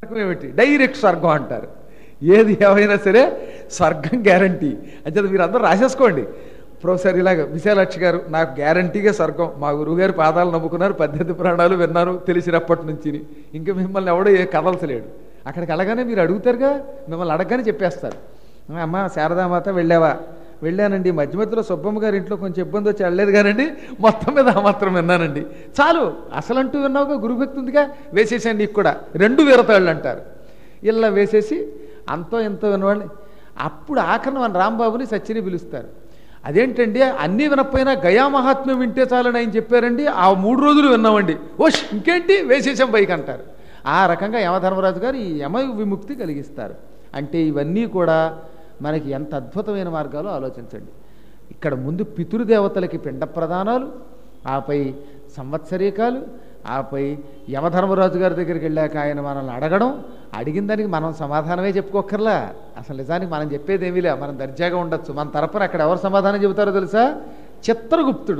స్వర్గం ఏమిటి డైరెక్ట్ స్వర్గం అంటారు ఏది ఏమైనా సరే స్వర్గం గ్యారంటీ అంచేత మీరు అందరూ రాసేసుకోండి ప్రొఫెసర్ ఇలాగ విశాలాక్షి గారు నాకు గ్యారంటీగా స్వర్గం మా గురువుగారి పాదాలు నమ్ముకున్నారు పద్దెనిమిది పురాణాలు విన్నారు తెలిసినప్పటి నుంచి ఇంకా మిమ్మల్ని ఎవడో ఏ కదలసలేడు అక్కడికి వెళ్ళగానే మీరు అడుగుతారుగా మిమ్మల్ని అడగగానే చెప్పేస్తారు "ఆ, అమ్మ శారదామాత వెళ్ళావా వెళ్ళానండి మధ్య మధ్యలో సుబ్బమ్మ గారి ఇంట్లో కొంచెం ఇబ్బంది వచ్చి వెళ్ళలేదు కానండి మొత్తం మీద ఆ మాత్రం విన్నానండి చాలు అసలంటూ విన్నావుగా గురుభక్తి ఉందిగా వేసేసాను నీకు కూడా రెండు వీరతాళ్ళు అంటారు ఇలా వేసేసి అంతో ఎంతో వినవాళ్ళు అప్పుడు ఆఖరణ మన రాంబాబుని సచ్చిని పిలుస్తారు అదేంటండి అన్నీ వినకపోయినా గయా మహాత్మ్యం వింటే చాలని ఆయన చెప్పారండి ఆ మూడు రోజులు విన్నామండి ఓష్ ఇంకేంటి వేసేసాం పైకి అంటారు ఆ రకంగా యమధర్మరాజు గారు ఈ యమ విముక్తి కలిగిస్తారు అంటే ఇవన్నీ కూడా మనకి ఎంత అద్భుతమైన మార్గాలు ఆలోచించండి ఇక్కడ ముందు పితృదేవతలకి పిండ ప్రదానాలు ఆపై సంవత్సరీకాలు ఆపై యమధర్మరాజు గారి దగ్గరికి వెళ్ళాక ఆయన మనల్ని అడగడం అడిగిన దానికి మనం సమాధానమే చెప్పుకోకర్లా అసలు నిజానికి మనం చెప్పేది ఏమీలే మనం దర్జాగా ఉండొచ్చు మన తరపున అక్కడ ఎవరు సమాధానం చెబుతారో తెలుసా చిత్రగుప్తుడు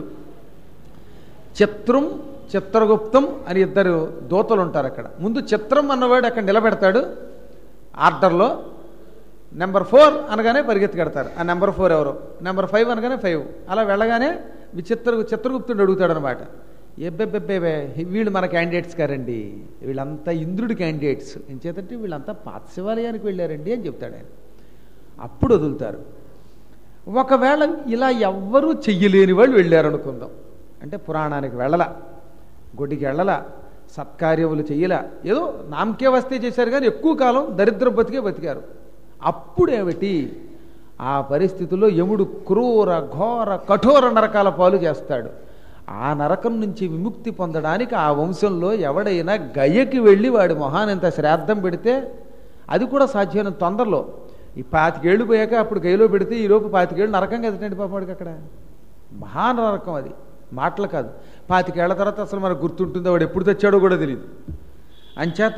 చిత్రం చిత్రగుప్తం అని ఇద్దరు దోతలు ఉంటారు అక్కడ ముందు చిత్రం అన్నవాడు అక్కడ నిలబెడతాడు ఆర్డర్లో నెంబర్ ఫోర్ అనగానే పరిగెత్తుకెడతారు ఆ నెంబర్ ఫోర్ ఎవరు నెంబర్ ఫైవ్ అనగానే ఫైవ్ అలా వెళ్ళగానే విచిత్ర చిత్రగుప్తుడు అడుగుతాడు అనమాట ఎబ్బెబ్బెబ్బే వీళ్ళు మన క్యాండిడేట్స్ గారండి వీళ్ళంతా ఇంద్రుడి క్యాండిడేట్స్ ఏం చేతంటే వీళ్ళంతా పాత శివాలయానికి వెళ్ళారండి అని చెప్తాడు ఆయన అప్పుడు వదులుతారు ఒకవేళ ఇలా ఎవ్వరూ చెయ్యలేని వాళ్ళు వెళ్ళారు అనుకుందాం అంటే పురాణానికి వెళ్ళల గుడికి వెళ్ళల సత్కార్యములు చెయ్యలా ఏదో నామకే వస్తే చేశారు కానీ ఎక్కువ కాలం దరిద్ర బతికే బతికారు అప్పుడేమిటి ఆ పరిస్థితుల్లో యముడు క్రూర ఘోర కఠోర నరకాల పాలు చేస్తాడు ఆ నరకం నుంచి విముక్తి పొందడానికి ఆ వంశంలో ఎవడైనా గయ్యకి వెళ్ళి వాడి మొహానంత శ్రాద్ధం పెడితే అది కూడా సాధ్యమైన తొందరలో ఈ పాతికేళ్ళు పోయాక అప్పుడు గయ్యలో పెడితే ఈలోపు పాతికేళ్ళు నరకం కదండి పాపడికి అక్కడ మహానరకం అది మాటలు కాదు పాతికేళ్ల తర్వాత అసలు మనకు గుర్తుంటుందో వాడు ఎప్పుడు తెచ్చాడో కూడా తెలియదు అంచేత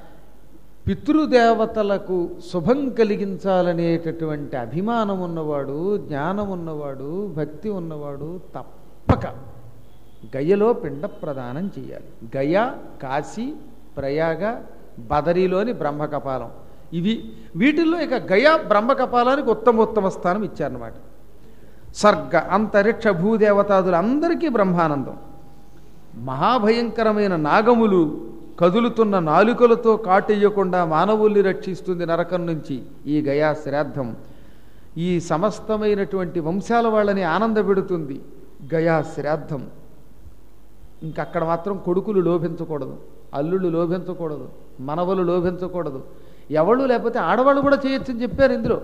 పితృదేవతలకు శుభం కలిగించాలనేటటువంటి అభిమానం ఉన్నవాడు జ్ఞానం ఉన్నవాడు భక్తి ఉన్నవాడు తప్పక గయలో పిండ ప్రదానం చేయాలి గయ కాశీ ప్రయాగ బదరిలోని బ్రహ్మకపాలం ఇవి వీటిల్లో ఇక గయ బ్రహ్మకపాలానికి ఉత్తమ ఉత్తమ స్థానం ఇచ్చారన్నమాట స్వర్గ అంతరిక్ష భూదేవతాదులు అందరికీ బ్రహ్మానందం మహాభయంకరమైన నాగములు కదులుతున్న నాలుకలతో కాటెయ్యకుండా మానవుల్ని రక్షిస్తుంది నరకం నుంచి ఈ గయా శ్రాద్ధం ఈ సమస్తమైనటువంటి వంశాల వాళ్ళని ఆనందపెడుతుంది గయా శ్రాద్ధం ఇంకక్కడ మాత్రం కొడుకులు లోభించకూడదు అల్లుళ్ళు లోభించకూడదు మనవలు లోభించకూడదు ఎవళ్ళు లేకపోతే ఆడవాళ్ళు కూడా చేయొచ్చని చెప్పారు ఇందులో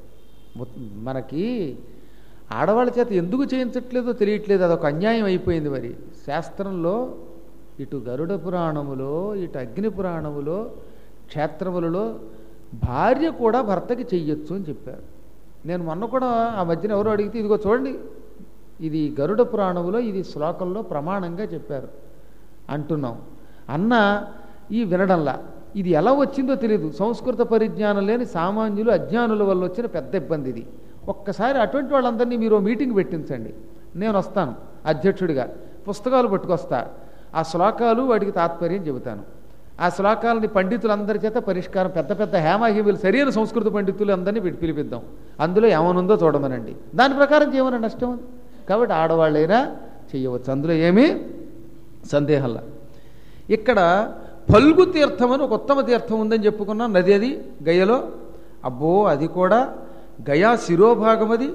మనకి ఆడవాళ్ళ చేత ఎందుకు చేయించట్లేదో తెలియట్లేదు అదొక అన్యాయం అయిపోయింది మరి శాస్త్రంలో ఇటు గరుడ పురాణములో ఇటు అగ్ని పురాణములో క్షేత్రములలో భార్య కూడా భర్తకి చెయ్యొచ్చు అని చెప్పారు నేను మొన్న కూడా ఆ మధ్యన ఎవరో అడిగితే ఇదిగో చూడండి ఇది గరుడ పురాణములో ఇది శ్లోకంలో ప్రమాణంగా చెప్పారు అంటున్నాం అన్న ఈ వినడంలా ఇది ఎలా వచ్చిందో తెలియదు సంస్కృత పరిజ్ఞానం లేని సామాన్యులు అజ్ఞానుల వల్ల వచ్చిన పెద్ద ఇబ్బంది ఇది ఒక్కసారి అటువంటి వాళ్ళందరినీ మీరు మీటింగ్ పెట్టించండి నేను వస్తాను అధ్యక్షుడిగా పుస్తకాలు పట్టుకొస్తా ఆ శ్లోకాలు వాటికి తాత్పర్యం చెబుతాను ఆ శ్లోకాలని పండితులందరి చేత పరిష్కారం పెద్ద పెద్ద హేమాహిములు సరైన సంస్కృత పండితులు అందరినీ పెట్టి పిలిపిద్దాం అందులో ఏమనుందో చూడమనండి దాని ప్రకారం చేయమని నష్టం ఉంది కాబట్టి ఆడవాళ్ళైనా చేయవచ్చు అందులో ఏమీ సందేహంలా ఇక్కడ పల్గు తీర్థం అని ఒక ఉత్తమ తీర్థం ఉందని చెప్పుకున్నాం నది అది గయలో అబ్బో అది కూడా గయా శిరోభాగం అది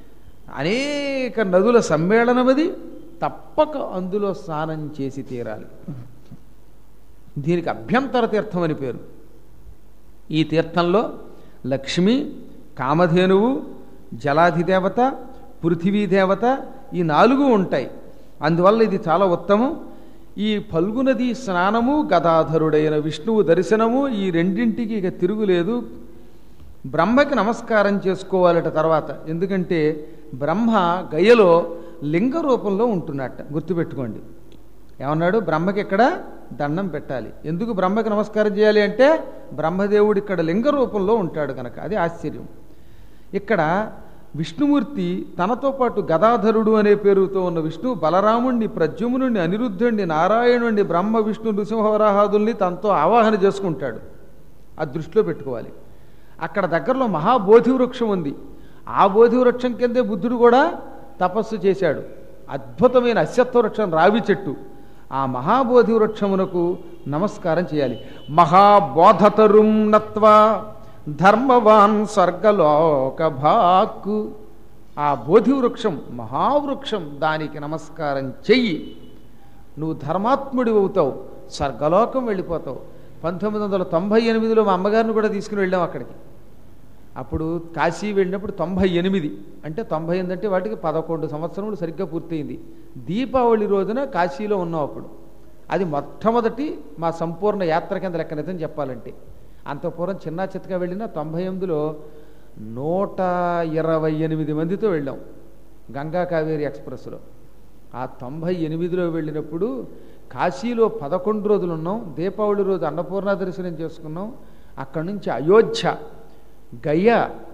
అనేక నదుల సమ్మేళనం అది తప్పక అందులో స్నానం చేసి తీరాలి దీనికి అభ్యంతర తీర్థం అని పేరు ఈ తీర్థంలో లక్ష్మి కామధేనువు జలాధిదేవత పృథివీదేవత ఈ నాలుగు ఉంటాయి అందువల్ల ఇది చాలా ఉత్తమం ఈ ఫల్గునది స్నానము గదాధరుడైన విష్ణువు దర్శనము ఈ రెండింటికి ఇక తిరుగులేదు బ్రహ్మకి నమస్కారం చేసుకోవాలట తర్వాత ఎందుకంటే బ్రహ్మ గయలో లింగ రూపంలో ఉంటున్నట్ట గుర్తుపెట్టుకోండి ఏమన్నాడు బ్రహ్మకి ఇక్కడ దండం పెట్టాలి ఎందుకు బ్రహ్మకి నమస్కారం చేయాలి అంటే బ్రహ్మదేవుడు ఇక్కడ లింగ రూపంలో ఉంటాడు కనుక అది ఆశ్చర్యం ఇక్కడ విష్ణుమూర్తి తనతో పాటు గదాధరుడు అనే పేరుతో ఉన్న విష్ణు బలరాముణ్ణి ప్రద్యుమ్నుణ్ణి అనిరుద్ధుణ్ణి నారాయణుణ్ణి బ్రహ్మ విష్ణు నృసింహవరాహాదుల్ని తనతో ఆవాహన చేసుకుంటాడు అది దృష్టిలో పెట్టుకోవాలి అక్కడ దగ్గరలో మహాబోధి వృక్షం ఉంది ఆ బోధి వృక్షం కిందే బుద్ధుడు కూడా తపస్సు చేశాడు అద్భుతమైన అశ్వత్థ వృక్షం రావి చెట్టు ఆ మహాబోధి వృక్షమునకు నమస్కారం చేయాలి మహాబోధతరుం నత్వా ధర్మవాన్ స్వర్గలోక భాక్కు ఆ బోధి వృక్షం మహావృక్షం దానికి నమస్కారం చెయ్యి నువ్వు ధర్మాత్ముడి అవుతావు స్వర్గలోకం వెళ్ళిపోతావు పంతొమ్మిది వందల తొంభై ఎనిమిదిలో మా అమ్మగారిని కూడా తీసుకుని వెళ్ళాం అక్కడికి అప్పుడు కాశీ వెళ్ళినప్పుడు తొంభై ఎనిమిది అంటే తొంభై ఎనిమిది అంటే వాటికి పదకొండు సంవత్సరములు సరిగ్గా పూర్తయింది దీపావళి రోజున కాశీలో ఉన్నాం అప్పుడు అది మొట్టమొదటి మా సంపూర్ణ యాత్ర కింద లెక్కనితం చెప్పాలంటే అంత పూర్వం చిన్న చిత్తగా వెళ్ళిన తొంభై ఎనిమిదిలో నూట ఇరవై ఎనిమిది మందితో వెళ్ళాం గంగా కావేరి ఎక్స్ప్రెస్లో ఆ తొంభై ఎనిమిదిలో వెళ్ళినప్పుడు కాశీలో పదకొండు రోజులు ఉన్నాం దీపావళి రోజు అన్నపూర్ణ దర్శనం చేసుకున్నాం అక్కడి నుంచి అయోధ్య గయ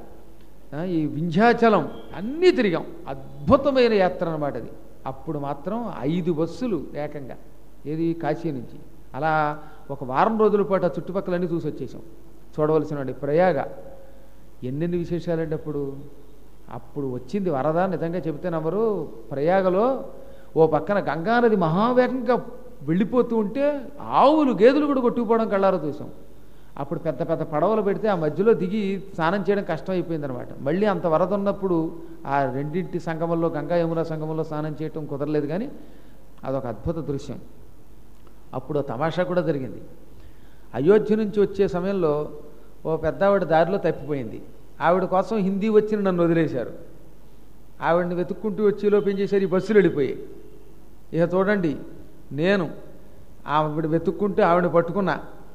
ఆ, ఈ వింధ్యాచలం అన్నీ తిరిగాం అద్భుతమైన యాత్ర అన్నమాట అది అప్పుడు మాత్రం ఐదు బస్సులు ఏకంగా ఏది కాశీ నుంచి అలా ఒక వారం రోజుల పాటు ఆ చుట్టుపక్కలన్నీ చూసి వచ్చేసాం చూడవలసిన ప్రయాగ ఎన్నెన్ని విశేషాలండి అప్పుడు అప్పుడు వచ్చింది వరద నిజంగా చెబితే నమ్మరు ప్రయాగలో ఓ పక్కన గంగానది మహావేగంగా వెళ్ళిపోతూ ఉంటే ఆవులు గేదెలు కూడా కొట్టుకుపోవడం కళ్ళారో చూసాం అప్పుడు పెద్ద పెద్ద పడవలు పెడితే ఆ మధ్యలో దిగి స్నానం చేయడం కష్టం అయిపోయిందనమాట మళ్ళీ అంత వరద ఉన్నప్పుడు ఆ రెండింటి సంగమంలో గంగా యమున సంగమంలో స్నానం చేయటం కుదరలేదు కానీ అదొక అద్భుత దృశ్యం అప్పుడు ఓ తమాషా కూడా జరిగింది అయోధ్య నుంచి వచ్చే సమయంలో ఓ పెద్ద ఆవిడ దారిలో తప్పిపోయింది ఆవిడ కోసం హిందీ వచ్చిన నన్ను వదిలేశారు ఆవిడని వెతుక్కుంటూ వచ్చేలోపు ఏం చేశారు ఈ బస్సులు వెళ్ళిపోయాయి ఇక చూడండి నేను ఆవిడ వెతుక్కుంటూ ఆవిడని పట్టుకున్నా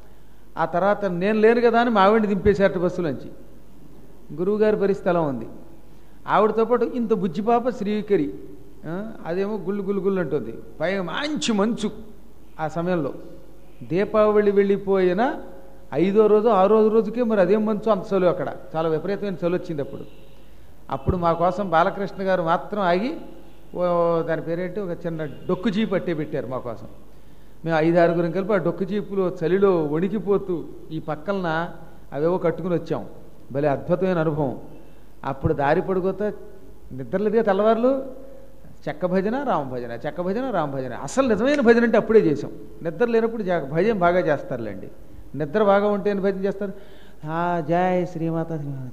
ఆ తర్వాత నేను లేను కదా అని మా ఆవిడని దింపేశారట బస్సులోంచి గురువుగారి పరిస్థితి అలా ఉంది ఆవిడతో పాటు ఇంత బుజ్జిపాప శ్రీకరి ఆ, అదేమో గుళ్ళు గుళ్ళు గుళ్ళు అంటుంది పైగా మంచి మంచు ఆ సమయంలో దీపావళి వెళ్ళిపోయిన ఐదో రోజు ఆరో రోజు రోజుకే మరి అదేం మంచు అంత చలువు అక్కడ చాలా విపరీతమైన చలి వచ్చింది అప్పుడు అప్పుడు మా కోసం బాలకృష్ణ గారు మాత్రం ఆగి ఓ దాని పేరేంటి ఒక చిన్న డొక్కు జీప్ అట్టే పెట్టారు మా కోసం మేము ఐదు ఆరుగురం కలిపి ఆ డొక్కు జీపులో చలిలో వణికిపోతూ ఈ పక్కలన అవేవో కట్టుకుని వచ్చాం భలే అద్భుతమైన అనుభవం అప్పుడు దారి పడుకోతా నిద్రలేదుగా తెల్లవారులు చెక్క భజన రామ భజన చెక్క భజన రామ భజన అసలు నిజమైన భజన అంటే అప్పుడే చేసాం నిద్ర లేనప్పుడు జా- భజన బాగా చేస్తారులేండి నిద్ర బాగా ఉంటే ఏం భజన చేస్తారు ఆ, జై శ్రీమాత శ్రీమాత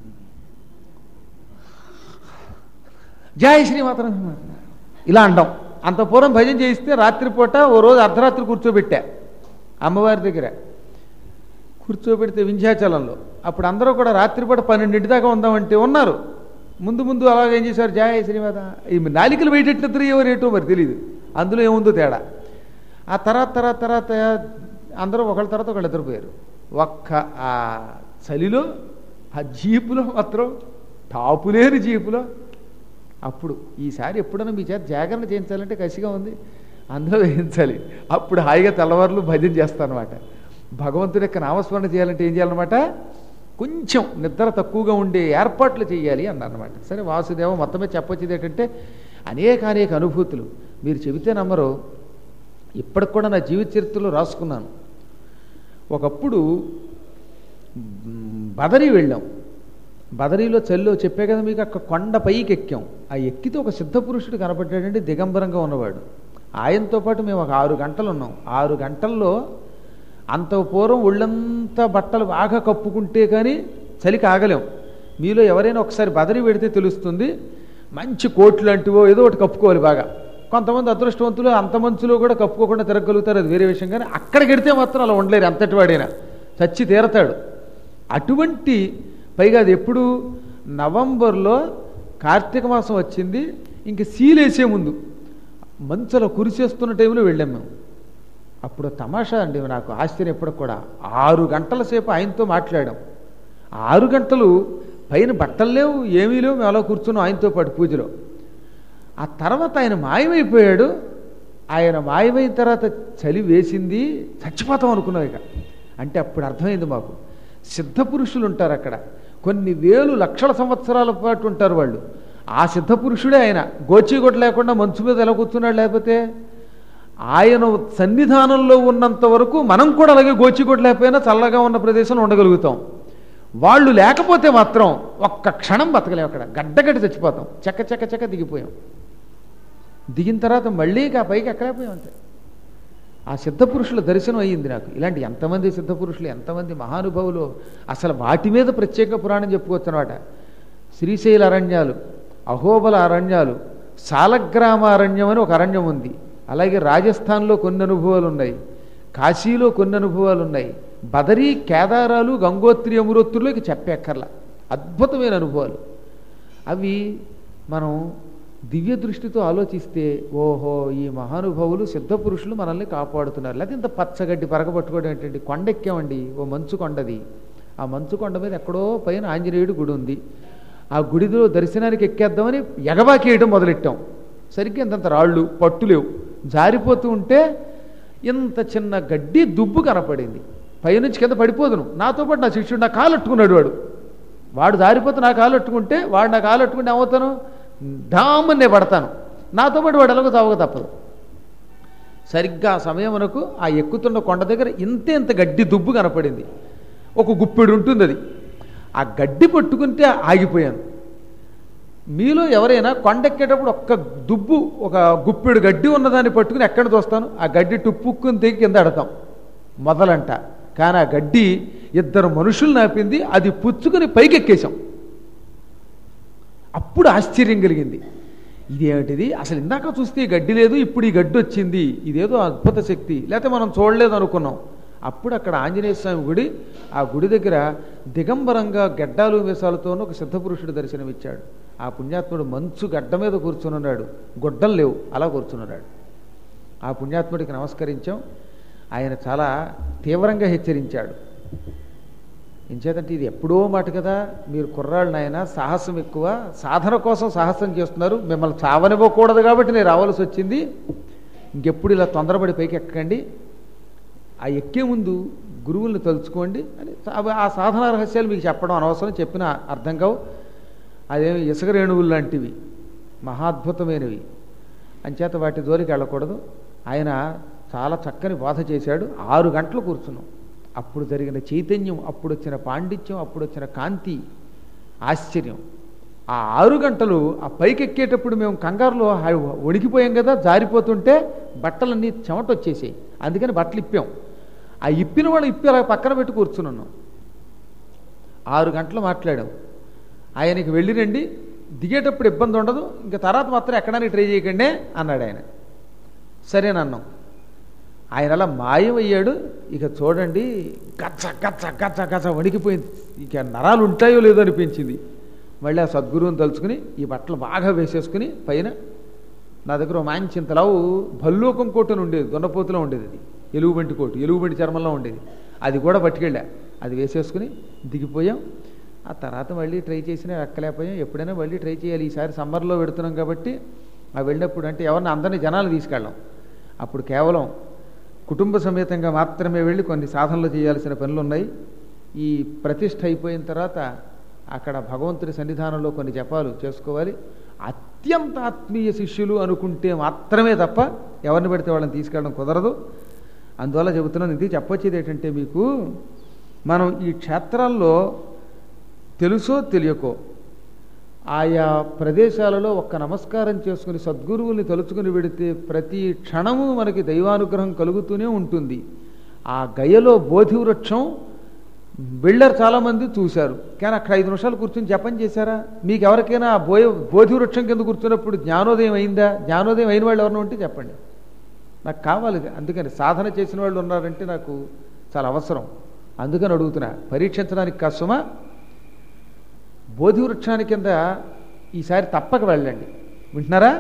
జై శ్రీమాత శ్రీమాత ఇలా అంటాం అంత పూర్వం భజన చేయిస్తే రాత్రిపూట ఓ రోజు అర్ధరాత్రి కూర్చోబెట్టా అమ్మవారి దగ్గర కూర్చోబెడితే వింధ్యాచలంలో అప్పుడు అందరూ కూడా రాత్రిపూట పన్నెండింటి దాకా ఉందామంటే ఉన్నారు ముందు ముందు అలాగ ఏం చేశారు జాయ శ్రీమాత ఈ నాలికలు బయటెట్టిన నిద్ర ఎవరు ఏటో మరి తెలియదు అందులో ఏముందో తేడా ఆ తర్వాత తర్వాత తర్వాత అందరూ ఒకళ్ళ తర్వాత ఒకళ్ళు నిద్రపోయారు ఒక్క ఆ చలిలో ఆ జీపులో మాత్రం టాపు లేని జీపులో అప్పుడు ఈసారి ఎప్పుడైనా మీ చేత జాగరణ చేయించాలంటే కసిగా ఉంది అందులో వేయించాలి అప్పుడు హాయిగా తెల్లవారులు భజన చేస్తానమాట భగవంతుడి యొక్క నామస్మరణ చేయాలంటే ఏం చేయాలన్నమాట కొంచెం నిద్ర తక్కువగా ఉండే ఏర్పాట్లు చేయాలి అన్నారన్నమాట సరే వాసుదేవ మొత్తమే చెప్పొచ్చేది ఏంటంటే అనేక అనేక అనుభూతులు మీరు చెబితే నమ్మరు ఇప్పటికి కూడా నా జీవిత చరిత్రలో రాసుకున్నాను ఒకప్పుడు మ్, బదరీ వెళ్ళాం బదరీలో చల్లో చెప్పే కదా మీకు అక్కడ కొండ పైకి ఎక్కాం ఆ ఎక్కితే ఒక సిద్ధ పురుషుడు కనపడ్డాడండి దిగంబరంగా ఉన్నవాడు ఆయనతో పాటు మేము ఒక ఆరు గంటలు ఉన్నాం ఆరు గంటల్లో అంత పూర్వం ఒళ్ళంతా బట్టలు బాగా కప్పుకుంటే కానీ చలికి ఆగలేం మీలో ఎవరైనా ఒకసారి బదరి పెడితే తెలుస్తుంది మంచి కోట్లు లాంటివో ఏదో ఒకటి కప్పుకోవాలి బాగా కొంతమంది అదృష్టవంతులు అంత మంచులో కూడా కప్పుకోకుండా తిరగలుగుతారు అది వేరే విషయం కానీ అక్కడికి వెడితే మాత్రం అలా ఉండలేరు అంతటి వాడైనా చచ్చి తీరతాడు అటువంటి పైగా అది ఎప్పుడు నవంబర్లో కార్తీక మాసం వచ్చింది ఇంక సీలేసే ముందు మంచులో కురిసేస్తున్న టైంలో వెళ్ళాం మేము అప్పుడు తమాషా అండి నాకు ఆశ్చర్యం ఎప్పటికి కూడా ఆరు గంటల సేపు ఆయనతో మాట్లాడాం ఆరు గంటలు పైన బట్టలు లేవు ఏమీ లేవు మేము అలా కూర్చున్నాం ఆయనతో పాటు పూజలో ఆ తర్వాత ఆయన మాయమైపోయాడు ఆయన మాయమైన తర్వాత చలి వేసింది చచ్చిపోతాం అనుకున్నాం ఇక అంటే అప్పుడు అర్థమైంది మాకు సిద్ధ పురుషులు ఉంటారు అక్కడ కొన్ని వేలు లక్షల సంవత్సరాల పాటు ఉంటారు వాళ్ళు ఆ సిద్ధ పురుషుడే ఆయన గోచీగొడ్డ లేకుండా మంచు మీద ఎలా కూర్చున్నాడు లేకపోతే ఆయన సన్నిధానంలో ఉన్నంత వరకు మనం కూడా అలాగే గోచికొట్టలేకపోయినా చల్లగా ఉన్న ప్రదేశంలో ఉండగలుగుతాం వాళ్ళు లేకపోతే మాత్రం ఒక్క క్షణం బతకలేం అక్కడ గడ్డగడ్డి చచ్చిపోతాం చెక్క చెక్క చెక్క దిగిపోయాం దిగిన తర్వాత మళ్ళీ ఇక ఆ పైకి ఎక్కలేకపోయాం అంతే ఆ సిద్ధపురుషుల దర్శనం అయ్యింది నాకు ఇలాంటి ఎంతమంది సిద్ధపురుషులు ఎంతమంది మహానుభావులు అసలు వాటి మీద ప్రత్యేక పురాణం చెప్పుకోవచ్చు అనమాట శ్రీశైల అరణ్యాలు అహోబల అరణ్యాలు సాలగ్రామ అరణ్యం అని ఒక అరణ్యం ఉంది అలాగే రాజస్థాన్లో కొన్ని అనుభవాలు ఉన్నాయి కాశీలో కొన్ని అనుభవాలు ఉన్నాయి బదరీ కేదారాలు గంగోత్రి అమృత్తుల్లోకి చెప్పేక్కర్లా అద్భుతమైన అనుభవాలు అవి మనం దివ్య దృష్టితో ఆలోచిస్తే ఓహో ఈ మహానుభావులు సిద్ధపురుషులు మనల్ని కాపాడుతున్నారు లేకపోతే ఇంత పచ్చగడ్డి పరగబట్టుకోవడం ఏంటండి కొండ ఎక్కామండి ఓ మంచు కొండది ఆ మంచు కొండ మీద ఎక్కడో పైన ఆంజనేయుడు గుడి ఉంది ఆ గుడిలో దర్శనానికి ఎక్కేద్దామని ఎగబాకేయడం మొదలెట్టాం సరిగ్గా ఇంతంత రాళ్ళు పట్టు లేవు జారిపోతూ ఉంటే ఇంత చిన్న గడ్డి దుబ్బు కనపడింది పైనుంచి కింద పడిపోదును నాతో పాటు నా శిష్యుడు నా కాలు అట్టుకున్నాడు వాడు వాడు జారిపోతే నా కాలు అట్టుకుంటే వాడు నా కాలు అట్టుకుంటే ఏమవుతాను డామని నేను పడతాను నాతో పాటు వాడు ఎలాగో చావక తప్పదు సరిగ్గా ఆ సమయమునకు ఆ ఎక్కుతున్న కొండ దగ్గర ఇంతే ఇంత గడ్డి దుబ్బు కనపడింది ఒక గుప్పెడు ఉంటుంది అది ఆ గడ్డి పట్టుకుంటే ఆగిపోయాను మీలో ఎవరైనా కొండెక్కేటప్పుడు ఒక్క దుబ్బు ఒక గుప్పెడు గడ్డి ఉన్నదాన్ని పట్టుకుని ఎక్కడ చూస్తాను ఆ గడ్డి టుప్పుక్కుని తెగి కింద అడతాం మొదలంట కానీ ఆ గడ్డి ఇద్దరు మనుషులు నాపింది అది పుచ్చుకుని పైకెక్కేశాం అప్పుడు ఆశ్చర్యం కలిగింది ఇదేమిటిది అసలు ఇందాక చూస్తే ఈ గడ్డి లేదు ఇప్పుడు ఈ గడ్డి వచ్చింది ఇదేదో అద్భుత శక్తి లేకపోతే మనం చూడలేదు అనుకున్నాం అప్పుడు అక్కడ ఆంజనేయ స్వామి గుడి ఆ గుడి దగ్గర దిగంబరంగా గడ్డాలు మీసాలతోనూ ఒక సిద్ధపురుషుడు దర్శనమిచ్చాడు ఆ పుణ్యాత్ముడు మంచు గడ్డ మీద కూర్చునున్నాడు గొడ్డలు లేవు అలా కూర్చున్నాడు ఆ పుణ్యాత్ముడికి నమస్కరించాం ఆయన చాలా తీవ్రంగా హెచ్చరించాడు ఎంచేతంటే ఇది ఎప్పుడో మాట కదా మీరు కుర్రాళ్ళు నాయన సాహసం ఎక్కువ సాధన కోసం సాహసం చేస్తున్నారు మిమ్మల్ని చావనివ్వకూడదు కాబట్టి నేను రావాల్సి వచ్చింది ఇంకెప్పుడు ఇలా తొందరపడి పైకి ఎక్కండి ఆ ఎక్కే ముందు గురువుల్ని తలుచుకోండి అని అవి ఆ సాధన రహస్యాలు మీకు చెప్పడం అనవసరం చెప్పిన అర్థం కావు అదేమి ఇసుక రేణువులు లాంటివి మహాద్భుతమైనవి అంచేత వాటి జోలికి వెళ్ళకూడదు ఆయన చాలా చక్కని బోధ చేశాడు ఆరు గంటలు కూర్చున్నాం అప్పుడు జరిగిన చైతన్యం అప్పుడు వచ్చిన పాండిత్యం అప్పుడు వచ్చిన కాంతి ఆశ్చర్యం ఆ ఆరు గంటలు ఆ పైకి ఎక్కేటప్పుడు మేము కంగారులో హా- వణికిపోయాం కదా జారిపోతుంటే బట్టలన్నీ చెమట వచ్చేసాయి అందుకని బట్టలు ఇప్పాం ఆ ఇప్పిన వాళ్ళు ఇప్పి అలా పక్కన పెట్టి కూర్చున్నాం ఆరు గంటలు మాట్లాడాం ఆయనకి వెళ్ళి రండి దిగేటప్పుడు ఇబ్బంది ఉండదు ఇంకా తర్వాత మాత్రం ఎక్కడానికి ట్రై చేయకండి అన్నాడు ఆయన సరేనన్నాం ఆయన అలా మాయమయ్యాడు ఇక చూడండి గచ్చ గచ్చ గచ్చ గచ్చ వణికిపోయింది ఇక నరాలు ఉంటాయో లేదో అనిపించింది మళ్ళీ ఆ సద్గురువుని తలుచుకుని ఈ బట్టలు బాగా వేసేసుకుని పైన నా దగ్గర ఓ మంచి ఇంతలావు భల్లూకం కోటు అని ఉండేది దొన్నపోతులో ఉండేది అది ఎలుగుబంటి కోటు ఎలుగుబంటి చర్మంలో ఉండేది అది కూడా పట్టుకెళ్ళా అది వేసేసుకుని దిగిపోయాం ఆ తర్వాత మళ్ళీ ట్రై చేసినా ఎక్కలేకపోయాం ఎప్పుడైనా మళ్ళీ ట్రై చేయాలి ఈసారి సమ్మర్లో పెడుతున్నాం కాబట్టి ఆ వెళ్ళినప్పుడు అంటే ఎవరిని అందరినీ జనాలు తీసుకెళ్ళాం అప్పుడు కేవలం కుటుంబ సమేతంగా మాత్రమే వెళ్ళి కొన్ని సాధనలు చేయాల్సిన పనులు ఉన్నాయి ఈ ప్రతిష్ఠ అయిపోయిన తర్వాత అక్కడ భగవంతుడి సన్నిధానంలో కొన్ని జపాలు చేసుకోవాలి అత్యంత ఆత్మీయ శిష్యులు అనుకుంటే మాత్రమే తప్ప ఎవరిని పెడితే వాళ్ళని తీసుకెళ్ళడం కుదరదు అందువల్ల చెబుతున్నాను ఇది చెప్పొచ్చేది ఏంటంటే మీకు మనం ఈ క్షేత్రాల్లో తెలుసో తెలియకో ఆయా ప్రదేశాలలో ఒక్క నమస్కారం చేసుకుని సద్గురువుల్ని తలుచుకుని వెడితే ప్రతి క్షణము మనకి దైవానుగ్రహం కలుగుతూనే ఉంటుంది ఆ గయలో బోధి వృక్షం వెళ్ళారు చాలామంది చూశారు కానీ అక్కడ ఐదు నిమిషాలు కూర్చొని జపం చేశారా మీకు ఎవరికైనా ఆ బోయ బోధి వృక్షం కింద కూర్చున్నప్పుడు జ్ఞానోదయం అయిందా జ్ఞానోదయం అయిన వాళ్ళు ఎవరైనా ఉంటే చెప్పండి నాకు కావాలి ఇది. అందుకని సాధన చేసిన వాళ్ళు ఉన్నారంటే నాకు చాలా అవసరం అందుకని అడుగుతున్నా పరీక్షించడానికి కష్టమా బోధి వృక్షాని కింద ఈసారి తప్పక వెళ్ళండి వింటున్నారా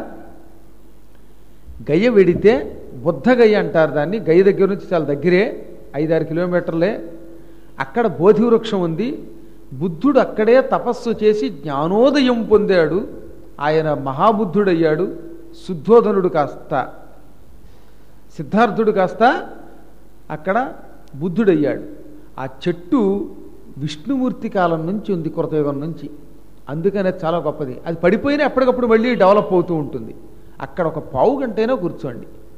గయ్య వెడితే బుద్ధ గయ్య అంటారు దాన్ని గయ్య దగ్గర నుంచి చాలా దగ్గరే ఐదారు కిలోమీటర్లే అక్కడ బోధి వృక్షం ఉంది బుద్ధుడు అక్కడే తపస్సు చేసి జ్ఞానోదయం పొందాడు ఆయన మహాబుద్ధుడయ్యాడు శుద్ధోధనుడు కాస్త సిద్ధార్థుడు కాస్త అక్కడ బుద్ధుడయ్యాడు ఆ చెట్టు విష్ణుమూర్తి కాలం నుంచి ఉంది కృతయుగం నుంచి అందుకనే చాలా గొప్పది అది పడిపోయినా ఎప్పటికప్పుడు మళ్ళీ డెవలప్ అవుతూ ఉంటుంది అక్కడ ఒక పావు గంటైనా కూర్చోండి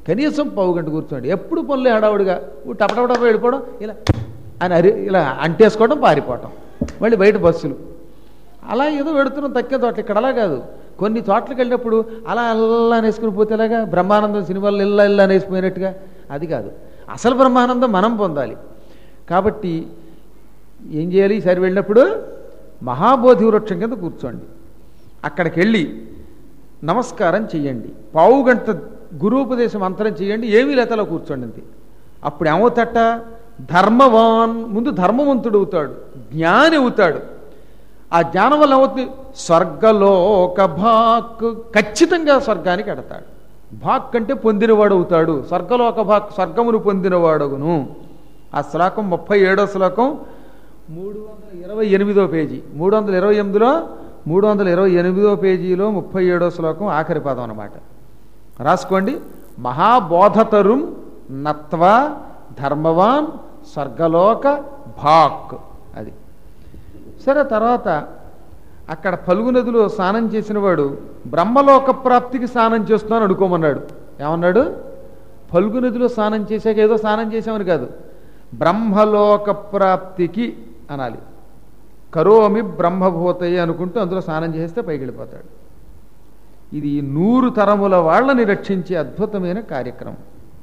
కనీసం పావు గంట కూర్చోండి ఎప్పుడు పనులు హడావుడిగా టపటపటప వెళ్ళిపోవడం ఇలా అని అరి ఇలా అంటేసుకోవడం పారిపోవటం మళ్ళీ బయట బస్సులు అలా ఏదో పెడుతున్నాం తక్కే తోటలు ఇక్కడ అలా కాదు కొన్ని చోట్లకి వెళ్ళినప్పుడు అలా అల్లా అనేసుకుని పోతే ఎలాగా బ్రహ్మానందం సినిమాల్లో ఇల్లా ఇల్లా అనేసిపోయినట్టుగా అది కాదు అసలు బ్రహ్మానందం మనం పొందాలి కాబట్టి ఏం చేయాలి ఈసారి వెళ్ళినప్పుడు మహాబోధి వృక్షం కింద కూర్చోండి అక్కడికి వెళ్ళి నమస్కారం చెయ్యండి పావు గంట గురూపదేశం అంతరం చేయండి ఏమీ లేతలో కూర్చోండి అంతే అప్పుడు ఏమవుతట ధర్మవాన్ ముందు ధర్మవంతుడు అవుతాడు జ్ఞాని అవుతాడు ఆ జ్ఞానం వల్ల ఏమవుతుంది స్వర్గలోక భాక్ ఖచ్చితంగా స్వర్గానికి ఎడతాడు భాక్ అంటే పొందినవాడు అవుతాడు స్వర్గలోక భాక్ స్వర్గమును పొందినవాడగును ఆ శ్లోకం ముప్పై ఏడో శ్లోకం మూడు వందల ఇరవై ఎనిమిదో పేజీ మూడు వందల ఇరవై ఎనిమిదిలో మూడు వందల ఇరవై ఎనిమిదో పేజీలో ముప్పై ఏడో శ్లోకం ఆఖరి పదం అన్నమాట రాసుకోండి మహాబోధతరుం నత్వా ధర్మవాన్ స్వర్గలోక భాక్ అది సరే తర్వాత అక్కడ పలుగు నదిలో స్నానం చేసిన వాడు బ్రహ్మలోక ప్రాప్తికి స్నానం చేస్తున్నాను అనుకోమన్నాడు ఏమన్నాడు పలుగు నదిలో స్నానం చేశాక ఏదో స్నానం చేసామని కాదు బ్రహ్మలోక ప్రాప్తికి అనాలి కరోమి బ్రహ్మభూతయ్య అనుకుంటూ అందులో స్నానం చేస్తే పైకి వెళ్ళిపోతాడు ఇది నూరు తరముల వాళ్ళని రక్షించే అద్భుతమైన కార్యక్రమం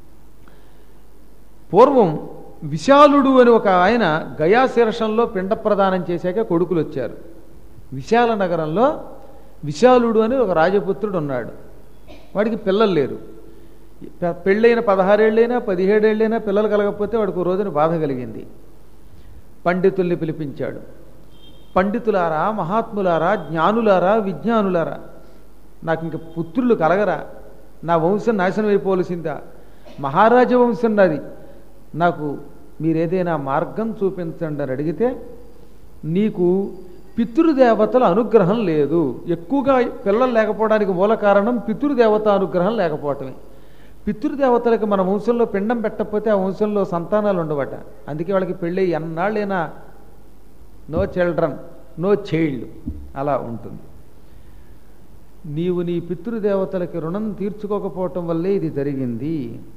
పూర్వం విశాలుడు అని ఒక ఆయన గయాశీర్షంలో పిండ ప్రదానం చేశాక కొడుకులు వచ్చారు విశాల నగరంలో విశాలుడు అని ఒక రాజపుత్రుడు ఉన్నాడు వాడికి పిల్లలు లేరు పె- పెళ్ళైన పదహారేళ్ళైనా పదిహేడేళ్ళైనా పిల్లలు కలగకపోతే వాడికి ఒక రోజున బాధ కలిగింది పండితుల్ని పిలిపించాడు పండితులారా మహాత్ములారా జ్ఞానులారా విజ్ఞానులారా నాకు ఇంక పుత్రులు కలగరా నా వంశం నాశనం అయిపోవలసిందా మహారాజ వంశం నాది నాకు మీరేదైనా మార్గం చూపించండి అని అడిగితే నీకు పితృదేవతల అనుగ్రహం లేదు ఎక్కువగా పిల్లలు లేకపోవడానికి మూల కారణం పితృదేవత అనుగ్రహం లేకపోవటమే పితృదేవతలకు మన వంశంలో పిండం పెట్టకపోతే ఆ వంశంలో సంతానాలు ఉండవట అందుకే వాళ్ళకి పెళ్ళి ఎన్నాళ్ళైనా నో చిల్డ్రన్ నో చైల్డ్ అలా ఉంటుంది నీవు నీ పితృదేవతలకి రుణం తీర్చుకోకపోవటం వల్లే ఇది జరిగింది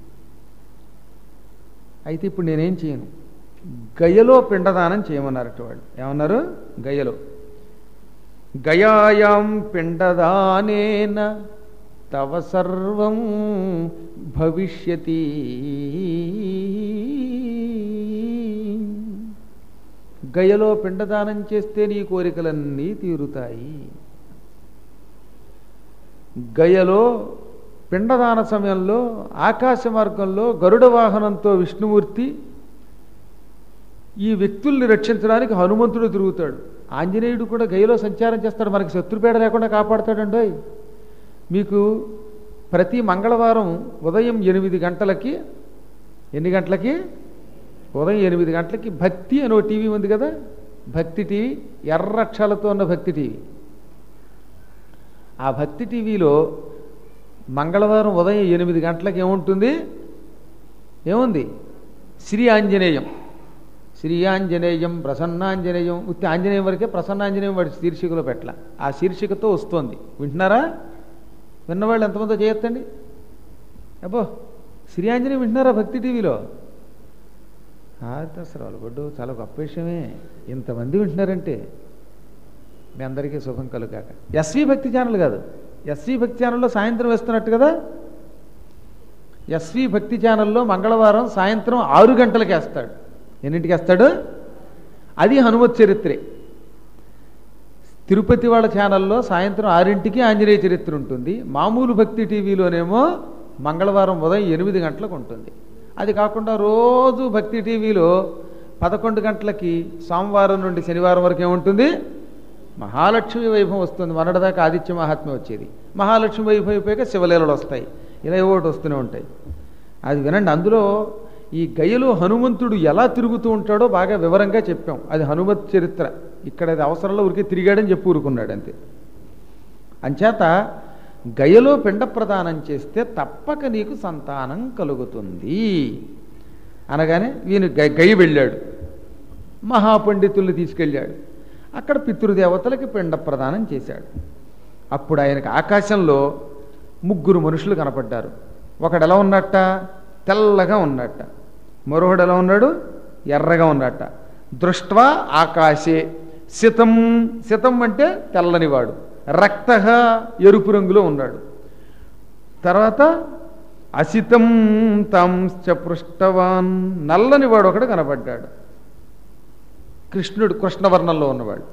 అయితే ఇప్పుడు నేనేం చేయను గయలో పిండదానం చేయమన్నారట వాళ్ళు ఏమన్నారు గయలో గయాయాం పిండదానేన తవ సర్వం భవిష్యతి గయలో పిండదానం చేస్తే నీ కోరికలన్నీ తీరుతాయి గయలో పిండదాన సమయంలో ఆకాశ మార్గంలో గరుడ వాహనంతో విష్ణుమూర్తి ఈ వ్యక్తుల్ని రక్షించడానికి హనుమంతుడు తిరుగుతాడు ఆంజనేయుడు కూడా గయలో సంచారం చేస్తాడు మనకి శత్రుపేడ లేకుండా కాపాడుతాడండి మీకు ప్రతి మంగళవారం ఉదయం ఎనిమిది గంటలకి ఎన్ని గంటలకి ఉదయం ఎనిమిది గంటలకి భక్తి అని ఓ టీవీ ఉంది కదా భక్తి టీవీ ఎర్ర అక్షరాలతో ఉన్న భక్తి టీవీ ఆ భక్తి టీవీలో మంగళవారం ఉదయం ఎనిమిది గంటలకు ఏముంటుంది ఏముంది శ్రీ ఆంజనేయం శ్రీ ఆంజనేయం ప్రసన్నాంజనేయం ఉత్తి ఆంజనేయం వరకే ప్రసన్నాంజనేయం వాడి శీర్షికలో పెట్టల ఆ శీర్షికతో వస్తోంది వింటున్నారా విన్నవాళ్ళు ఎంతమందో చేయొద్దండి అబ్బో శ్రీ ఆంజనేయం వింటున్నారా భక్తి టీవీలో అసలు అలగొడ్డు చాలా గొప్ప విషయమే ఇంతమంది వింటున్నారంటే మీ అందరికీ శుభం కలుగాక ఎస్వి భక్తి ఛానల్ కాదు ఎస్వి భక్తి ఛానల్లో సాయంత్రం వేస్తున్నట్టు కదా ఎస్వి భక్తి ఛానల్లో మంగళవారం సాయంత్రం ఆరు గంటలకి వేస్తాడు ఎన్నింటికి వేస్తాడు అది హనుమత్ చరిత్రే తిరుపతి వాళ్ళ ఛానల్లో సాయంత్రం ఆరింటికి ఆంజనేయ చరిత్ర ఉంటుంది మామూలు భక్తి టీవీలోనేమో మంగళవారం ఉదయం ఎనిమిది గంటలకు ఉంటుంది అది కాకుండా రోజు భక్తి టీవీలో పదకొండు గంటలకి సోమవారం నుండి శనివారం వరకు ఏముంటుంది మహాలక్ష్మి వైభవం వస్తుంది మొన్నటిదాకా ఆదిత్య మహాత్మ్యం వచ్చేది మహాలక్ష్మి వైభవం అయిపోయాక శివలీలలు వస్తాయి ఇలా ఒకటి వస్తూనే ఉంటాయి అది వినండి అందులో ఈ గయలో హనుమంతుడు ఎలా తిరుగుతూ ఉంటాడో బాగా వివరంగా చెప్పాం అది హనుమత్ చరిత్ర ఇక్కడ అది అవసరంలో ఊరికే తిరిగాడని చెప్పి ఊరుకున్నాడు అంతే అంచేత గయలో పిండ ప్రదానం చేస్తే తప్పక నీకు సంతానం కలుగుతుంది అనగానే వీని గ గయ వెళ్ళాడు మహాపండితుల్ని తీసుకెళ్ళాడు అక్కడ పితృదేవతలకి పిండ ప్రదానం చేశాడు అప్పుడు ఆయనకు ఆకాశంలో ముగ్గురు మనుషులు కనపడ్డారు ఒకడు ఎలా ఉన్నట్ట తెల్లగా ఉన్నట్ట మరొకడు ఎలా ఉన్నాడు ఎర్రగా ఉన్నట్ట దృష్ట్వా ఆకాశే సితం సితం అంటే తెల్లనివాడు రక్త ఎరుపు రంగులో ఉన్నాడు తర్వాత అసితం తంశ్చ పృష్టవాన్ నల్లని వాడు ఒకడు కనపడ్డాడు కృష్ణుడు కృష్ణవర్ణంలో ఉన్నవాడు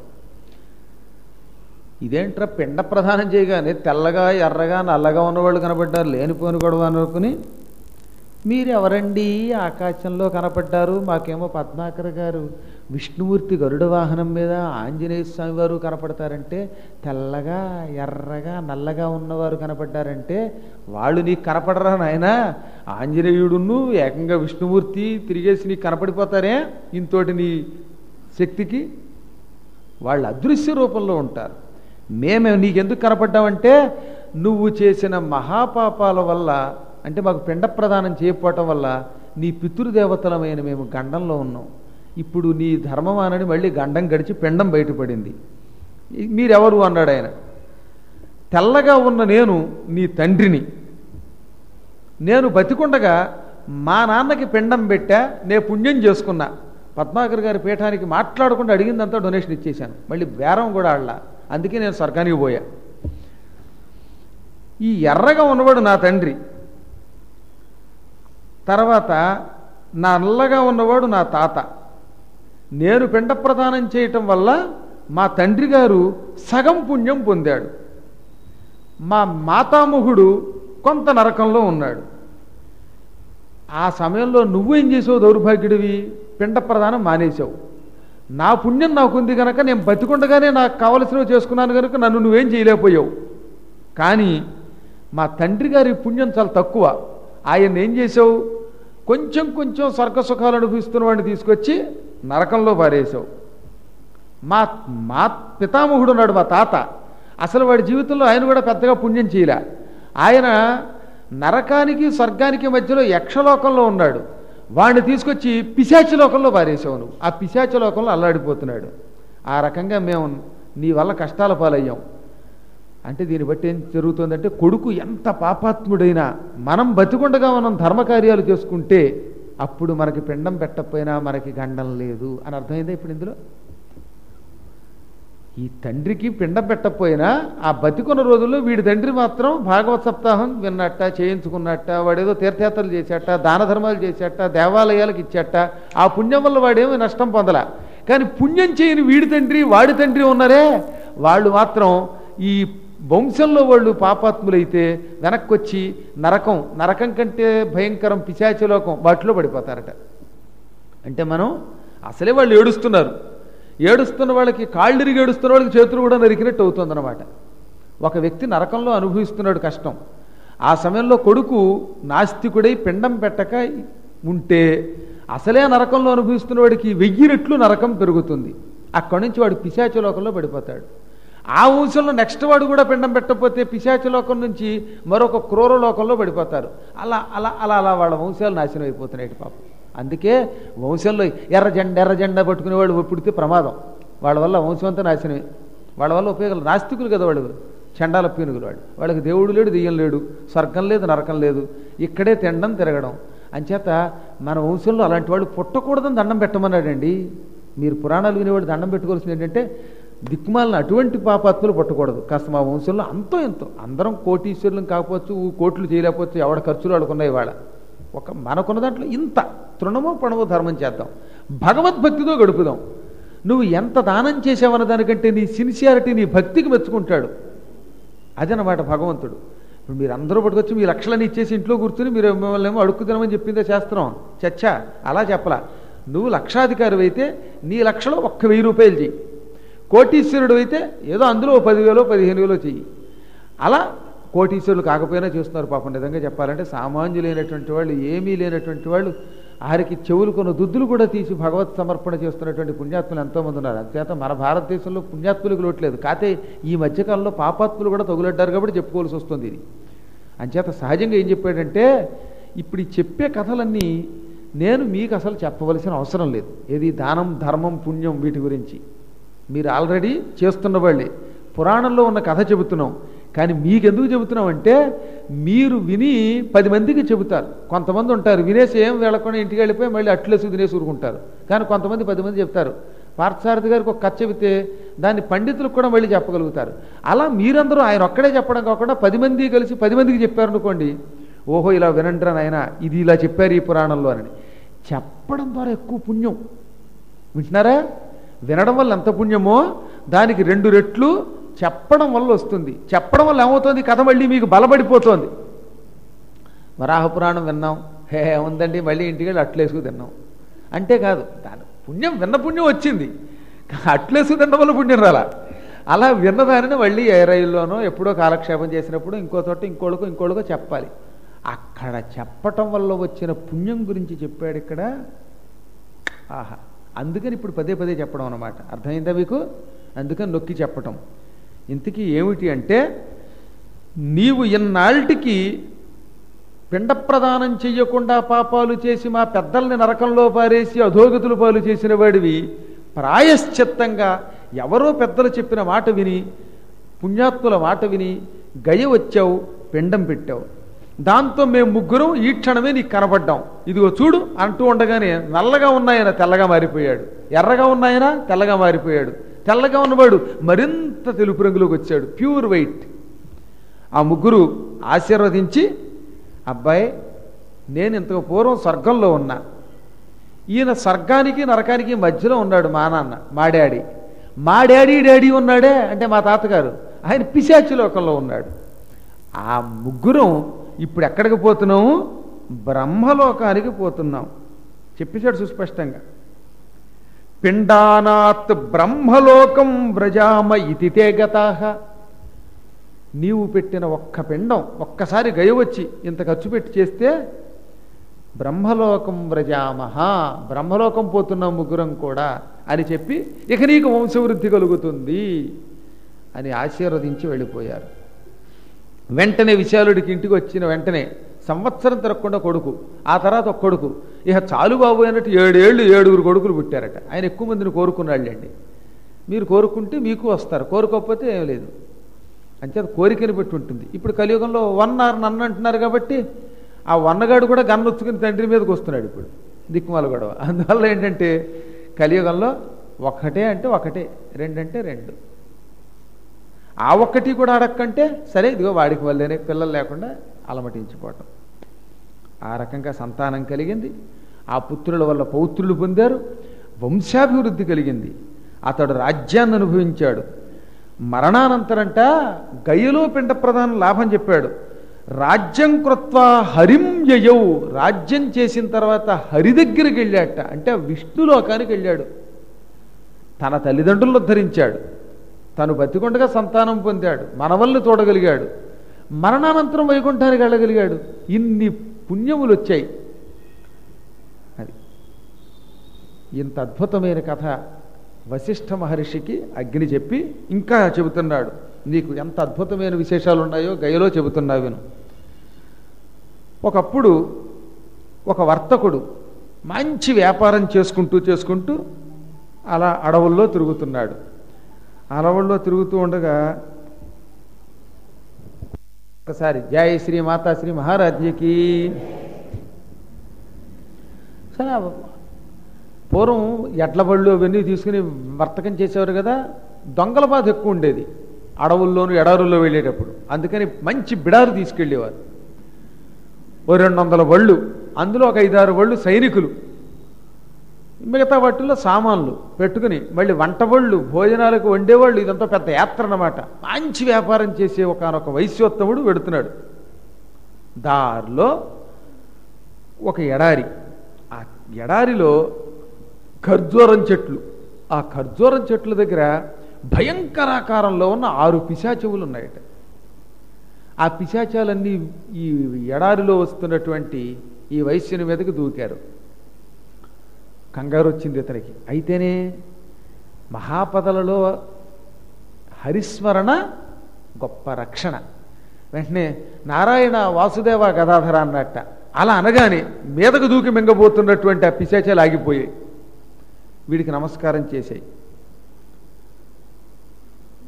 ఇదేంట్రా పిండ ప్రదానం చేయగానే తెల్లగా ఎర్రగా నల్లగా ఉన్నవాళ్ళు కనపడ్డారు లేనిపోని గొడవ అనుకుని మీరెవరండి ఆకాశంలో కనపడ్డారు మాకేమో పద్మాకర్ గారు విష్ణుమూర్తి గరుడ వాహనం మీద ఆంజనేయ స్వామి వారు కనపడతారంటే తెల్లగా ఎర్రగా నల్లగా ఉన్నవారు కనపడ్డారంటే వాళ్ళు నీకు కనపడరా నాయన ఆంజనేయుడును ఏకంగా విష్ణుమూర్తి తిరిగేసి నీకు కనపడిపోతారే ఇంతోటి నీ శక్తికి వాళ్ళు అదృశ్య రూపంలో ఉంటారు మేము నీకెందుకు కనపడ్డామంటే నువ్వు చేసిన మహాపాపాల వల్ల అంటే మాకు పిండ ప్రదానం చేయకపోవటం వల్ల నీ పితృదేవతలమైన మేము గండంలో ఉన్నాం ఇప్పుడు నీ ధర్మమానని మళ్ళీ గండం గడిచి పిండం బయటపడింది ఈ- మీరెవరు అన్నాడు ఆయన తెల్లగా ఉన్న నేను నీ తండ్రిని నేను బతికుండగా మా నాన్నకి పిండం పెట్టా నే పుణ్యం చేసుకున్నా పద్మాకర్ గారి పీఠానికి మాట్లాడకుండా అడిగిందంతా డొనేషన్ ఇచ్చేశాను మళ్ళీ బేరం కూడా ఆడలా అందుకే నేను స్వర్గానికి పోయా ఈ ఎర్రగా ఉన్నవాడు నా తండ్రి తర్వాత నా నల్లగా ఉన్నవాడు నా తాత నేను పిండ ప్రదానం చేయటం వల్ల మా తండ్రి గారు సగం పుణ్యం పొందాడు మా మాతామహుడు కొంత నరకంలో ఉన్నాడు ఆ సమయంలో నువ్వేం చేసావు దౌర్భాగ్యుడివి పిండ ప్రదానం మానేశావు నా పుణ్యం నాకుంది కనుక నేను బతికుండగానే నాకు కావలసినవి చేసుకున్నాను కనుక నన్ను నువ్వేం చేయలేకపోయావు కానీ మా తండ్రి గారి పుణ్యం చాలా తక్కువ ఆయన ఏం చేసావు కొంచెం కొంచెం స్వర్గ సుఖాలు అనుభవిస్తున్న వాడిని తీసుకొచ్చి నరకంలో పారేసావు మా మా పితామహుడు ఉన్నాడు మా తాత అసలు వాడి జీవితంలో ఆయన కూడా పెద్దగా పుణ్యం చేయలే ఆయన నరకానికి స్వర్గానికి మధ్యలో యక్షలోకంలో ఉన్నాడు వాడిని తీసుకొచ్చి పిశాచి లోకంలో పారేసావు నువ్వు ఆ పిశాచి లోకంలో అల్లాడిపోతున్నాడు ఆ రకంగా మేము నీ వల్ల కష్టాల పాలయ్యాం అంటే దీన్ని బట్టి ఏం జరుగుతుందంటే కొడుకు ఎంత పాపాత్ముడైనా మనం బతికుండగా మనం ధర్మకార్యాలు చేసుకుంటే అప్పుడు మనకి పిండం పెట్టకపోయినా మనకి గండం లేదు అని అర్థమైందా ఇప్పుడు ఇందులో ఈ తండ్రికి పిండం పెట్టకపోయినా ఆ బతికున్న రోజుల్లో వీడి తండ్రి మాత్రం భాగవత సప్తాహం విన్నట్ట చేయించుకున్నట్ట వాడేదో తీర్థయాత్రలు చేసేట దాన ధర్మాలు చేసేట దేవాలయాలకు ఇచ్చేట ఆ పుణ్యం వల్ల వాడేమీ నష్టం పొందలా కానీ పుణ్యం చేయని వీడి తండ్రి వాడి తండ్రి ఉన్నారే వాళ్ళు మాత్రం ఈ వంశంలో వాళ్ళు పాపాత్ములైతే వెనక్కి వచ్చి నరకం నరకం కంటే భయంకరం పిశాచలోకం వాటిలో పడిపోతారట అంటే మనం అసలే వాళ్ళు ఏడుస్తున్నారు ఏడుస్తున్న వాళ్ళకి కాళ్ళిరిగి ఏడుస్తున్న వాళ్ళకి చేతులు కూడా నరికినట్టు అవుతుందన్నమాట ఒక వ్యక్తి నరకంలో అనుభవిస్తున్నాడు కష్టం ఆ సమయంలో కొడుకు నాస్తికుడై పిండం పెట్టక ఉంటే అసలే నరకంలో అనుభవిస్తున్న వాడికి వెయ్యి రెట్లు నరకం పెరుగుతుంది అక్కడి నుంచి వాడు పిశాచ లోకంలో పడిపోతాడు ఆ వంశంలో నెక్స్ట్ వాడు కూడా పిండం పెట్టకపోతే పిశాచ లోకం నుంచి మరొక క్రూర లోకంలో పడిపోతారు అలా అలా అలా అలా వాళ్ళ వంశాలు నాశనం అయిపోతున్నాయి పాపం అందుకే వంశంలో ఎర్ర జెండా ఎర్ర జెండా పట్టుకునే వాళ్ళు పుడితే ప్రమాదం వాళ్ళ వల్ల వంశం అంతా నాశనమే వాళ్ళ వల్ల ఉపయోగాలు నాస్తికులు కదా వాళ్ళు చండాల పీనుగులు వాడు వాళ్ళకి దేవుడు లేడు దెయ్యం లేడు స్వర్గం లేదు నరకం లేదు ఇక్కడే తినడం తిరగడం అంచేత మన వంశంలో అలాంటి వాళ్ళు పుట్టకూడదని దండం పెట్టమన్నాడండి మీరు పురాణాలు వినేవాడు దండం పెట్టుకోవాల్సింది ఏంటంటే దిక్కుమాలిన అటువంటి పాపాత్ములు పుట్టకూడదు కాస్త మా వంశంలో అంతో ఎంతో అందరం కోటీశ్వరులం కాకపోవచ్చు కోట్లు చేయలేకపోవచ్చు ఎవడ ఖర్చులు వాడుకున్నాయి వాళ్ళ ఒక మనకున్న దాంట్లో ఇంత తృణమో పణమో ధర్మం చేద్దాం భగవద్భక్తితో గడుపుదాం నువ్వు ఎంత దానం చేసావన్న దానికంటే నీ సిన్సియారిటీ నీ భక్తికి మెచ్చుకుంటాడు అదనమాట భగవంతుడు ఇప్పుడు మీరు అందరూ పట్టుకొచ్చి మీ లక్షలని ఇచ్చేసి ఇంట్లో కూర్చుని మీరు మిమ్మల్ని ఏమో అడుక్కు తినమని చెప్పిందే శాస్త్రం చచ్చా అలా చెప్పలా నువ్వు లక్షాధికారి అయితే నీ లక్షలో ఒక్క వెయ్యి రూపాయలు చెయ్యి కోటీశ్వరుడు అయితే ఏదో అందులో ఓ పదివేలో పదిహేను వేలో చెయ్యి అలా కోటీశ్వరులు కాకపోయినా చేస్తున్నారు పాపం నిజంగా చెప్పాలంటే సామాన్యులైనటువంటి వాళ్ళు ఏమీ లేనటువంటి వాళ్ళు ఆరికి చెవులు కొన్న దుద్దులు కూడా తీసి భగవత్ సమర్పణ చేస్తున్నటువంటి పుణ్యాత్ములు ఎంతోమంది ఉన్నారు అంతేత మన భారతదేశంలో పుణ్యాత్ములకు లోట్లేదు కాతే ఈ మధ్యకాలంలో పాపాత్ములు కూడా తగులడ్డారు కాబట్టి చెప్పుకోవాల్సి వస్తుంది ఇది అంచేత సహజంగా ఏం చెప్పాడంటే ఇప్పుడు ఈ చెప్పే కథలన్నీ నేను మీకు అసలు చెప్పవలసిన అవసరం లేదు ఏది దానం ధర్మం పుణ్యం వీటి గురించి మీరు ఆల్రెడీ చేస్తున్న వాళ్ళే పురాణంలో ఉన్న కథ చెబుతున్నాం కానీ మీకెందుకు చెబుతున్నామంటే మీరు విని పది మందికి చెబుతారు కొంతమంది ఉంటారు వినేసి ఏం వెళ్ళకుండా ఇంటికి వెళ్ళిపోయి మళ్ళీ అట్లేసి తినేసి ఊరుకుంటారు కానీ కొంతమంది పది మంది చెప్తారు పార్థసారథి గారికి ఒక కథ చెబితే దాన్ని పండితులకు కూడా మళ్ళీ చెప్పగలుగుతారు అలా మీరందరూ ఆయన ఒక్కడే చెప్పడం కాకుండా పది మంది కలిసి పది మందికి చెప్పారనుకోండి ఓహో ఇలా వినంటారు ఆయన ఇది ఇలా చెప్పారు ఈ పురాణంలో అని చెప్పడం ద్వారా ఎక్కువ పుణ్యం వింటున్నారా వినడం వల్ల ఎంత పుణ్యమో దానికి రెండు రెట్లు చెప్పడం వల్ల వస్తుంది చెప్పడం వల్ల ఏమవుతుంది కథ మళ్ళీ మీకు బలపడిపోతుంది వరాహ పురాణం విన్నాం హే ఉందండి మళ్ళీ ఇంటికి వెళ్ళి అట్లేసుకు తిన్నాం అంటే కాదు దాని పుణ్యం విన్న పుణ్యం వచ్చింది అట్లేసుకు తినడం వల్ల పుణ్యం రాలా అలా విన్నదానిని మళ్ళీ ఏ రైల్లోనో ఎప్పుడో కాలక్షేపం చేసినప్పుడు ఇంకో చోట ఇంకోళ్ళకో ఇంకోళ్ళకో చెప్పాలి అక్కడ చెప్పటం వల్ల వచ్చిన పుణ్యం గురించి చెప్పాడు ఇక్కడ ఆహా అందుకని ఇప్పుడు పదే పదే చెప్పడం అనమాట అర్థమైందా మీకు అందుకని నొక్కి చెప్పటం ఇంతకీ ఏమిటి అంటే నీవు ఇన్నాళ్ళకి పిండ ప్రదానం చెయ్యకుండా పాపాలు చేసి మా పెద్దల్ని నరకంలో పారేసి అధోగతులు పాలు చేసిన వాడివి ప్రాయశ్చిత్తంగా ఎవరో పెద్దలు చెప్పిన మాట విని పుణ్యాత్ముల మాట విని గయ వచ్చావు పిండం పెట్టావు దాంతో మేము ముగ్గురం ఈ క్షణమే నీకు కనబడ్డాం ఇదిగో చూడు అంటూ ఉండగానే నల్లగా ఉన్నాయన తెల్లగా మారిపోయాడు ఎర్రగా ఉన్నాయన తెల్లగా మారిపోయాడు తెల్లగా ఉన్నవాడు మరింత తెలుపు రంగులోకి వచ్చాడు ప్యూర్ వైట్ ఆ ముగ్గురు ఆశీర్వదించి అబ్బాయి నేను ఇంతకు పూర్వం స్వర్గంలో ఉన్నా ఈయన స్వర్గానికి నరకానికి మధ్యలో ఉన్నాడు మా నాన్న మా డాడీ మా డాడీ డాడీ ఉన్నాడే అంటే మా తాతగారు ఆయన పిశాచి లోకంలో ఉన్నాడు ఆ ముగ్గురం ఇప్పుడు ఎక్కడికి పోతున్నాము బ్రహ్మలోకానికి పోతున్నాం చెప్పేశాడు సుస్పష్టంగా పిండానాత్ బ్రహ్మలోకం వ్రజామ ఇతి తే గతాహ నీవు పెట్టిన ఒక్క పిండం ఒక్కసారి గయ వచ్చి ఇంత ఖర్చు పెట్టి చేస్తే బ్రహ్మలోకం వ్రజామహ బ్రహ్మలోకం పోతున్నాం ముగ్గురం కూడా అని చెప్పి ఇక నీకు వంశవృద్ధి కలుగుతుంది అని ఆశీర్వదించి వెళ్ళిపోయారు వెంటనే విశాలుడికి ఇంటికి వచ్చిన వెంటనే సంవత్సరం తిరగకుండా కొడుకు ఆ తర్వాత ఒక కొడుకు ఇక చాలు బాబు అన్నట్టు ఏడేళ్ళు ఏడుగురు కొడుకులు పుట్టారట ఆయన ఎక్కువ మందిని కోరుకున్నాళ్ళండి మీరు కోరుకుంటే మీకు వస్తారు కోరుకోకపోతే ఏం లేదు అంచేత కోరికని బట్టి ఉంటుంది ఇప్పుడు కలియుగంలో వన్ ఆర్ నన్ను అంటున్నారు కాబట్టి ఆ వన్నగాడు కూడా గన్నొచ్చుకుని తండ్రి మీదకి వస్తున్నాడు ఇప్పుడు దిక్కుమాల గొడవ అందువల్ల ఏంటంటే కలియుగంలో ఒకటే అంటే ఒకటే రెండంటే రెండు ఆ ఒక్కటి కూడా అడక్కంటే సరే ఇదిగో వాడికి వల్లేనే పిల్లలు లేకుండా అలమటించిపోవటం ఆ రకంగా సంతానం కలిగింది ఆ పుత్రుల వల్ల పౌత్రులు పొందారు వంశాభివృద్ధి కలిగింది అతడు రాజ్యాన్ని అనుభవించాడు మరణానంతరంట గయ్యలో పిండ ప్రధాన లాభం చెప్పాడు రాజ్యం కృత్వా హరిం యయౌ రాజ్యం చేసిన తర్వాత హరి దగ్గరికి వెళ్ళాట అంటే విష్ణులోకానికి వెళ్ళాడు తన తల్లిదండ్రులను ఉద్ధరించాడు తను బతికొండగా సంతానం పొందాడు మనవల్ని చూడగలిగాడు మరణానంతరం వైకుంఠానికి వెళ్ళగలిగాడు ఇన్ని పుణ్యములు వచ్చాయి అది ఇంత అద్భుతమైన కథ వశిష్ఠ మహర్షికి అగ్ని చెప్పి ఇంకా చెబుతున్నాడు నీకు ఎంత అద్భుతమైన విశేషాలు ఉన్నాయో గయలో చెబుతున్నా విను ఒకప్పుడు ఒక వర్తకుడు మంచి వ్యాపారం చేసుకుంటూ చేసుకుంటూ అలా అడవుల్లో తిరుగుతున్నాడు అడవుల్లో తిరుగుతూ ఉండగా ఒకసారి జై శ్రీ మాతాశ్రీ మహారాజ్యకి సరే పూర్వం ఎడ్ల బళ్ళు అవన్నీ తీసుకుని వర్తకం చేసేవారు కదా దొంగల బాధ ఎక్కువ ఉండేది అడవుల్లోనూ ఎడారుల్లో వెళ్ళేటప్పుడు అందుకని మంచి బిడారు తీసుకెళ్ళేవారు ఓ రెండు వందల బళ్ళు అందులో ఒక ఐదారు బళ్ళు సైనికులు మిగతా వాటిల్లో సామాన్లు పెట్టుకుని మళ్ళీ వంట బళ్ళు భోజనాలకు వండేవాళ్ళు ఇదంతా పెద్ద యాత్ర అన్నమాట మంచి వ్యాపారం చేసే ఒకనొక వైశ్యోత్తముడు వెడుతున్నాడు దారిలో ఒక ఎడారి ఆ ఎడారిలో ఖర్జూరం చెట్లు ఆ ఖర్జూరం చెట్ల దగ్గర భయంకరాకారంలో ఉన్న ఆరు పిశాచవులు ఉన్నాయట ఆ పిశాచాలన్నీ ఈ ఎడారిలో వస్తున్నటువంటి ఈ వైశ్యుని మీదకి దూకారు కంగారు వచ్చింది ఇతనికి అయితేనే మహాపదలలో హరిస్మరణ గొప్ప రక్షణ వెంటనే నారాయణ వాసుదేవ గదాధర అన్నట్ట అలా అనగానే మీదకు దూకి మింగబోతున్నటువంటి ఆ పిశాచాలు ఆగిపోయాయి వీడికి నమస్కారం చేశాయి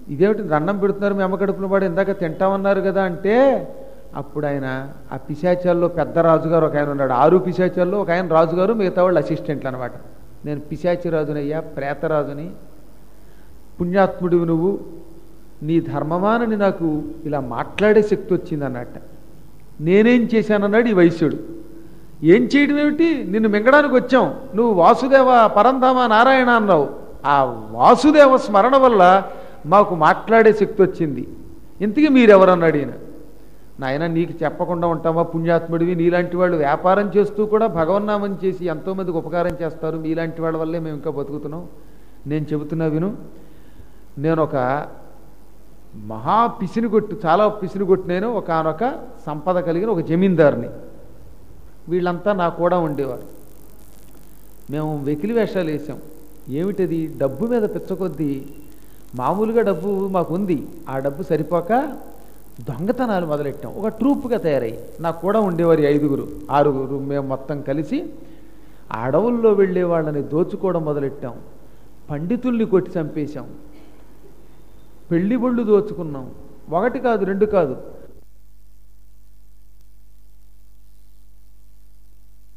ఇదేమిటి దండం పెడుతున్నారు మీ అమ్మ కడుపున వాడు ఇందాక తింటామన్నారు కదా అంటే అప్పుడు ఆయన ఆ పిశాచాల్లో పెద్ద రాజుగారు ఒక ఆయన ఉన్నాడు ఆరు పిశాచాల్లో ఒక ఆయన రాజుగారు మిగతా వాళ్ళు అసిస్టెంట్లు అనమాట నేను పిశాచి రాజునయ్యా ప్రేతరాజుని పుణ్యాత్ముడివి నువ్వు నీ ధర్మమానని నాకు ఇలా మాట్లాడే శక్తి వచ్చింది అన్నట్ట నేనేం చేశానన్నాడు ఈ వైశ్యుడు ఏం చేయడం ఏమిటి నిన్ను మింగడానికి వచ్చాం నువ్వు వాసుదేవ పరంధామ నారాయణ అన్నావు ఆ వాసుదేవ స్మరణ వల్ల మాకు మాట్లాడే శక్తి వచ్చింది ఇంతకీ మీరెవరన్నాడు ఈయన నాయన నీకు చెప్పకుండా ఉంటామా పుణ్యాత్ముడివి నీలాంటి వాళ్ళు వ్యాపారం చేస్తూ కూడా భగవన్నామం చేసి ఎంతోమందికి ఉపకారం చేస్తారు మీలాంటి వాళ్ళ వల్లే మేము ఇంకా బతుకుతున్నాం నేను చెబుతున్నా విను నేను ఒక మహా పిసినిగొట్టు చాలా పిసినిగొట్టు నేను ఒకనొక సంపద కలిగిన ఒక జమీందారుని వీళ్ళంతా నా కూడా ఉండేవారు మేము వెకిలి వేషాలు వేసాం ఏమిటది డబ్బు మీద పిచ్చకొద్దీ మామూలుగా డబ్బు మాకు ఉంది ఆ డబ్బు సరిపోక దొంగతనాలు మొదలెట్టాం ఒక ట్రూప్గా తయారయ్యి నాకు కూడా ఉండేవారు ఈ ఐదుగురు ఆరుగురు మేము మొత్తం కలిసి ఆ అడవుల్లో వెళ్ళే వాళ్ళని దోచుకోవడం మొదలెట్టాం పండితుల్ని కొట్టి చంపేశాం పెళ్లి బళ్ళు దోచుకున్నాం ఒకటి కాదు రెండు కాదు